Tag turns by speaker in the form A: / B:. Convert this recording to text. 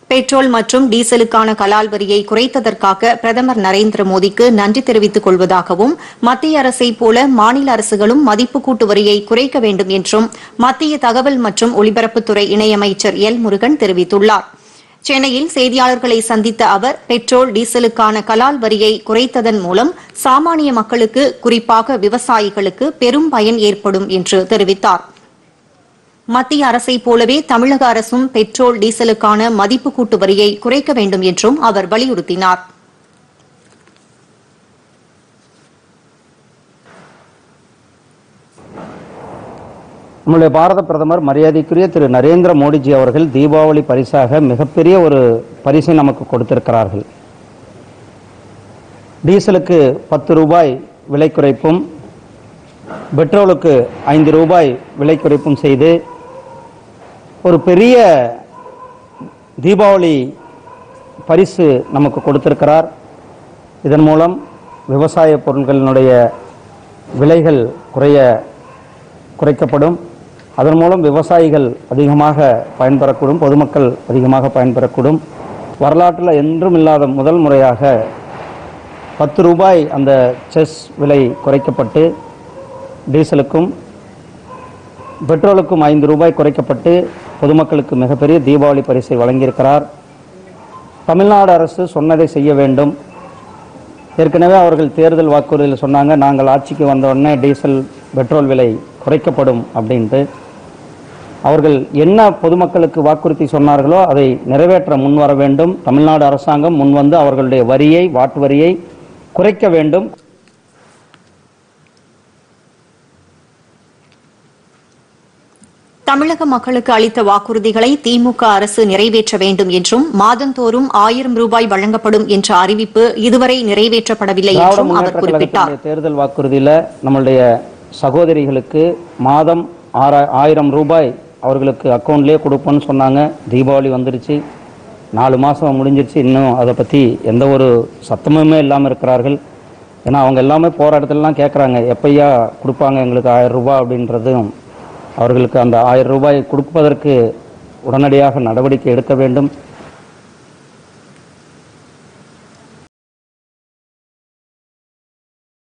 A: petrol மற்றும் டீசலுக்கான கலால் வரியை குறைத்ததற்காக பிரதமர் நரேந்திர மோடிக்கு நன்றி தெரிவித்துக் கொள்வதாகவும் மத்திய அரசைப் போல மாநில அரசுகளும் மதிப்பு கூட்டு வரியை குறைக்க வேண்டும் என்றும் மத்திய தகவல் மற்றும் ஒலிபரப்புத்துறை இணையமைச்சர் எல் முருகன் தெரிவித்துள்ளார் சென்னையில் செய்தியாளர்களை சந்தித்த அவர் பெட்ரோல் டீசலுக்கான கலால் வரியை குறைத்ததன் மூலம் சாமானிய மக்களுக்கு குறிப்பாக விவசாயிகளுக்கு பெரும் பயன் ஏற்படும் என்று தெரிவித்தார் மத்திய அரசைப் போலவே தமிழக அரசும் பெட்ரோல் டீசலுக்கான மதிப்பு கூட்டு வரியை குறைக்க வேண்டும் என்றும் அவர் வலியுறுத்தினார்
B: நம்முடைய பாரத பிரதமர் மரியாதைக்குரிய திரு நரேந்திர மோடிஜி அவர்கள் தீபாவளி பரிசாக மிகப்பெரிய ஒரு பரிசை நமக்கு கொடுத்திருக்கிறார்கள் டீசலுக்கு பத்து ரூபாய் விலை குறைப்பும் பெட்ரோலுக்கு ஐந்து ரூபாய் விலை குறைப்பும் செய்து ஒரு பெரிய தீபாவளி பரிசு நமக்கு கொடுத்திருக்கிறார் இதன் மூலம் விவசாய பொருட்களினுடைய விலைகள் குறைய குறைக்கப்படும் அதன் மூலம் விவசாயிகள் அதிகமாக பயன்பெறக்கூடும் பொதுமக்கள் அதிகமாக பயன்பெறக்கூடும் வரலாற்றில் என்றும் இல்லாத முதல் முறையாக பத்து ரூபாய் அந்த செஸ் விலை குறைக்கப்பட்டு டீசலுக்கும் பெட்ரோலுக்கும் ஐந்து ரூபாய் குறைக்கப்பட்டு பொதுமக்களுக்கு மிகப்பெரிய தீபாவளி பரிசை வழங்கியிருக்கிறார் தமிழ்நாடு அரசு சொன்னதை செய்ய வேண்டும் ஏற்கனவே அவர்கள் தேர்தல் வாக்குறுதியில் சொன்னாங்க நாங்கள் ஆட்சிக்கு வந்த உடனே டீசல் பெட்ரோல் விலை குறைக்கப்படும் அப்படின்ட்டு அவர்கள் என்ன பொதுமக்களுக்கு வாக்குறுதி சொன்னார்களோ அதை நிறைவேற்ற முன்வர வேண்டும் தமிழ்நாடு அரசாங்கம் முன்வந்து அவர்களுடைய வரியை வாட்டு வரியை குறைக்க வேண்டும்
A: தமிழக மக்களுக்கு அளித்த வாக்குறுதிகளை திமுக அரசு நிறைவேற்ற வேண்டும் என்றும் மாதந்தோறும் ஆயிரம் ரூபாய் வழங்கப்படும் என்ற அறிவிப்பு இதுவரை நிறைவேற்றப்படவில்லை
B: திராவிட
A: என்றும் அவர்
B: முன்னேற்ற
A: குறிப்பிட்டார்
B: கழகத்தினுடைய தேர்தல் வாக்குறுதியில் நம்மளுடைய சகோதரிகளுக்கு மாதம் ஆறா ஆயிரம் ரூபாய் அவர்களுக்கு அக்கௌண்ட்லேயே கொடுப்போம்னு சொன்னாங்க தீபாவளி வந்துருச்சு நாலு மாதம் முடிஞ்சிருச்சு இன்னும் அதை பற்றி எந்த ஒரு சத்தமுமே இல்லாமல் இருக்கிறார்கள் ஏன்னா அவங்க எல்லாமே போகிற இடத்துலலாம் கேட்குறாங்க எப்பையா கொடுப்பாங்க எங்களுக்கு ஆயிரம் ரூபாய் அப்படின்றதும் அவர்களுக்கு அந்த ஆயிரம் ரூபாய் கொடுப்பதற்கு உடனடியாக நடவடிக்கை எடுக்க வேண்டும்